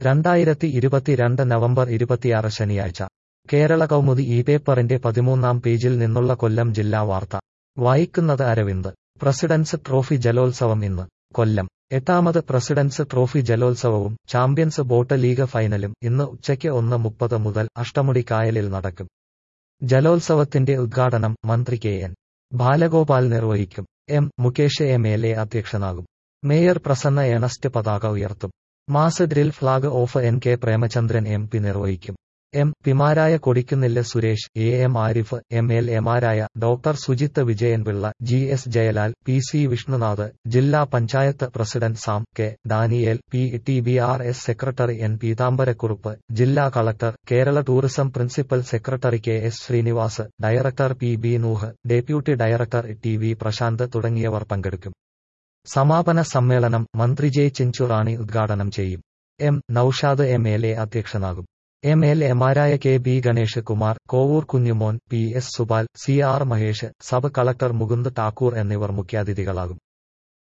രണ്ടായിരത്തി ഇരുപത്തിരണ്ട് നവംബർ ഇരുപത്തിയാറ് ശനിയാഴ്ച കേരള കൗമുദി ഈ പേപ്പറിന്റെ പതിമൂന്നാം പേജിൽ നിന്നുള്ള കൊല്ലം ജില്ലാ വാർത്ത വായിക്കുന്നത് അരവിന്ദ് പ്രസിഡൻസ് ട്രോഫി ജലോത്സവം ഇന്ന് കൊല്ലം എട്ടാമത് പ്രസിഡൻസ് ട്രോഫി ജലോത്സവവും ചാമ്പ്യൻസ് ബോട്ട് ലീഗ് ഫൈനലും ഇന്ന് ഉച്ചയ്ക്ക് ഒന്ന് മുപ്പത് മുതൽ അഷ്ടമുടി കായലിൽ നടക്കും ജലോത്സവത്തിന്റെ ഉദ്ഘാടനം മന്ത്രി കെ എൻ ബാലഗോപാൽ നിർവഹിക്കും M Mukesh M L A അധ്യക്ഷനാകും മേയർ പ്രസന്ന എണസ്റ്റ് പതാക ഉയർത്തും mass drill flag off N K Premachandran M P നിർവഹിക്കും എം പിമാരായ Kodikunnil Suresh A M Arif M L എമാരായ doctor Sujith Vijayanpillai G S Jayalal P C Vishnunath ജില്ലാ panchayat president Sam K Daniel P T B R S secretary N Peethambarakurup ജില്ലാ collector Kerala tourism principal secretary K S Srinivas director P B Nuh deputy director T V Prashanth തുടങ്ങിയവർ പങ്കെടുക്കും സമാപന സമ്മേളനം മന്ത്രി J Chinchurani ഉദ്ഘാടനം ചെയ്യും M Noushad M L A അധ്യക്ഷനാകും എം എൽ എമാരായ K B Ganesh Kumar Kovoor Kunjumon P S Supal C R Mahesh sub collector Mukund Thakur എന്നിവർ മുഖ്യാതിഥികളാകും